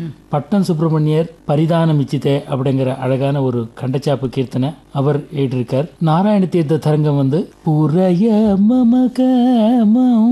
பட்டம் சுப்பிரமணியர் பரிதானம் இச்சித்தே அப்படிங்கிற அழகான ஒரு கண்டச்சாப்பு கீர்த்தனை அவர் எழுதியிருக்கார் நாராயண தீர்த்த தரங்கம் வந்து புறைய மமகமம்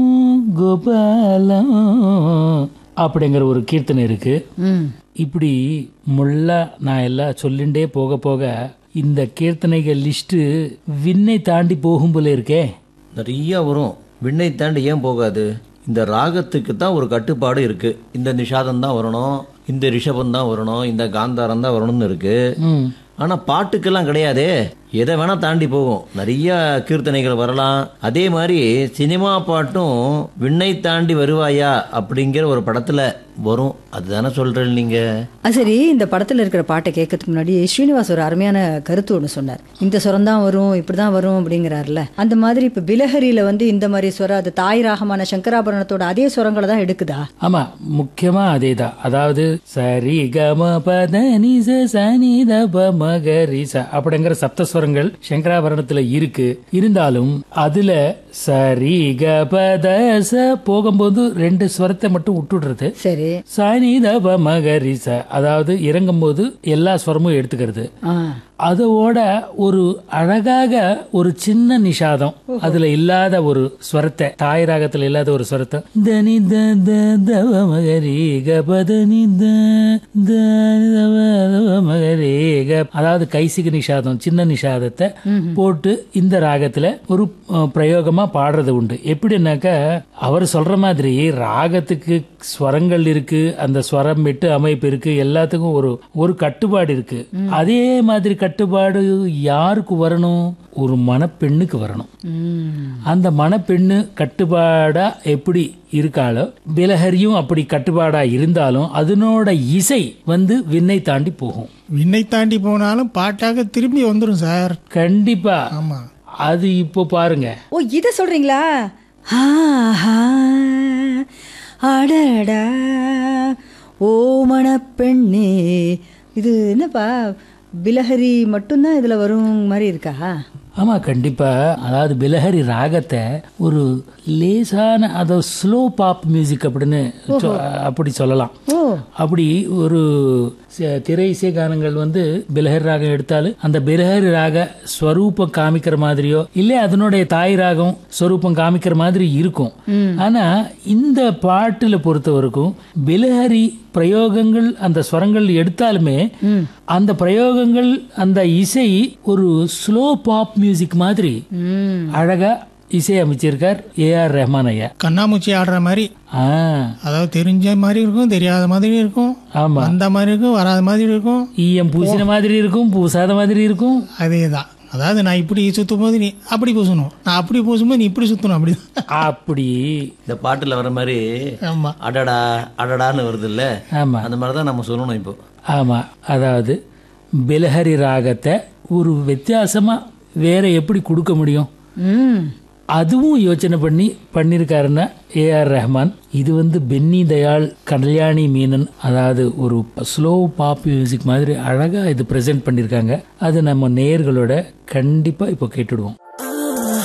கோபாலம் அப்படிங்கிற ஒரு கீர்த்தனை இருக்கு ம் இப்படி முள்ள நான் எல்லாம் சொல்லிண்டே போக போக இந்த கீர்த்தனைகள் லிஸ்ட் விண்ணை தாண்டி போகும் போல இருக்கே நிறைய வரும் விண்ணை தாண்டி ஏன் போகாது இந்த ராகத்துக்கு தான் ஒரு கட்டுப்பாடு இருக்கு இந்த நிஷாதம் தான் வரணும் இந்த ரிஷபம் தான் வரணும் இந்த காந்தாரம் தான் வரணும்னு இருக்கு ம் ஆனா பாட்டுக்கெல்லாம் கிடையாதே எதை வேணா தாண்டி போகும் நிறைய கீர்த்தனைகள் வரலாம் அதே மாதிரி சினிமா பாட்டும் விண்ணை தாண்டி வருவாயா அப்படிங்கிற ஒரு படத்துல வரும் அதுதானே சொல்றேன் நீங்க அது சரி இந்த படத்துல இருக்கிற பாட்டை கேட்கறதுக்கு முன்னாடி ஸ்ரீனிவாஸ் ஒரு அருமையான கருத்து ஒன்று சொன்னார் இந்த சுரம் தான் வரும் இப்படிதான் வரும் அப்படிங்கிறாருல அந்த மாதிரி இப்ப பிலஹரியில வந்து இந்த மாதிரி சுரம் அது தாய் ராகமான சங்கராபரணத்தோட அதே சுரங்களை தான் எடுக்குதா ஆமா முக்கியமா அதேதான் அதாவது சரி கம பத நிச சனி தப மகரி ச அப்படிங்கிற சப்தஸ்வரங்கள் சங்கராபரணத்துல இருக்கு இருந்தாலும் அதுல சரி க பத ச போகும்போது ரெண்டு ஸ்வரத்தை மட்டும் விட்டுடுறது சரி சனி தப மகரி ச அதாவது இறங்கும்போது எல்லா ஸ்வரமும் எடுத்துக்கிறது ஆ அதோட ஒரு அழகாக ஒரு சின்ன நிஷாதம் அதுல இல்லாத ஒரு ஸ்வரத்தை தாய் ராகத்துல இல்லாத ஒரு ஸ்வரத்தை தனி த த தவ மகரி க பதனி த த தவ தவ மகரி க அதாவது கைசிக நிஷாதம் சின்ன நிஷாதத்தை போட்டு இந்த ராகத்துல ஒரு அஹ், பிரயோகமா பாடுறது உண்டு எப்படின்னாக்க அவர் சொல்ற மாதிரி ராகத்துக்கு ஸ்வரங்கள் இருக்கு அந்த ஸ்வரம் விட்டு அமைப்பு இருக்கு எல்லாத்துக்கும் ஒரு ஒரு கட்டுப்பாடு இருக்கு அதே மாதிரி கட்டுப்பாடு யாருக்கு வரணும் ஒரு மணப்பெண்ணுக்கு வரணும் ம் அந்த மணப்பெண்ணு கட்டுப்பாடா எப்படி இருக்காளோ பிலஹரியும் அப்படி கட்டுப்பாடா இருந்தாலும் அதனோட இசை வந்து விண்ணை தாண்டி போகும் விண்ணை தாண்டி போனாலும் பாட்டாக திரும்பி வந்துடும் சார் கண்டிப்பா ஆமா அது இப்போ பாருங்க ஓ இத சொல்றீங்களா ஆஹா, அடடா ஓ மணப்பெண்ணே இது என்னப்பா பிலஹரி மட்டும்தான் இதுல வரும் மாதிரி இருக்கா ஆமா கண்டிப்பா அதாவது பிலஹரி ராகத்தை ஒரு லேசான அதை ஸ்லோ பாப் மியூசிக் அப்படின்னு சொ- அப்படி சொல்லலாம் ஓ அப்படி ஒரு ச- திரை இசை கானங்கள் வந்து பிலஹரி ராகம் எடுத்தாலும் அந்த பிலஹரி ராக ஸ்வரூபம் காமிக்கிற மாதிரியோ இல்ல அதனுடைய தாய் ராகம் ஸ்வரூபம் காமிக்கிற மாதிரி இருக்கும் ஆனா இந்த பாட்டுல பொறுத்த வரைக்கும் பிலஹரி பிரயோகங்கள் அந்த ஸ்வரங்கள் எடுத்தாலுமே அந்த பிரயோகங்கள் அந்த இசை ஒரு ஸ்லோ பாப் மியூசிக் மாதிரி ம் அழகா இசை அமைச்சிருக்கார் ஏ ஆர் ரஹ்மான் ஐயா கண்ணாமூச்சி ஆடுற மாதிரி ஆ அதாவது தெரிஞ்ச மாதிரி இருக்கும் தெரியாத மாதிரி இருக்கும் ஆமா வந்த மாதிரி இருக்கும் வராத மாதிரி இருக்கும் ஈயம் பூசின மாதிரி இருக்கும் பூசாத மாதிரி இருக்கும் அதே தான் அதாவது நான் இப்படி சுத்தும் போது நீ அப்படி பூசணும் நான் அப்படி பூசும்போது நீ இப்படி சுத்தணும் அப்படி அப்படி இந்த பாட்டுல வர மாதிரி ஆமா அடடா அடடான்னு வருது இல்ல ஆமா அந்த மாதிரி தான் நம்ம சொல்லணும் இப்போ ஆமா அதாவது பிலஹரி ராகத்தை ஒரு வித்தியாசமா வேற எப்படி கொடுக்க முடியும் ம் அதுவும் யோசனை பண்ணி பண்ணியிருக்காருன்னா ஏ ஆர் ரஹ்மான் இது வந்து பென்னி தயாள் கல்யாணி மீனன் அதாவது ஒரு ஸ்லோ பாப் மியூசிக் மாதிரி அழகா இது பிரசன்ட் பண்ணியிருக்காங்க அது நம்ம நேயர்களோட கண்டிப்பா இப்போ கேட்டுடுவோம்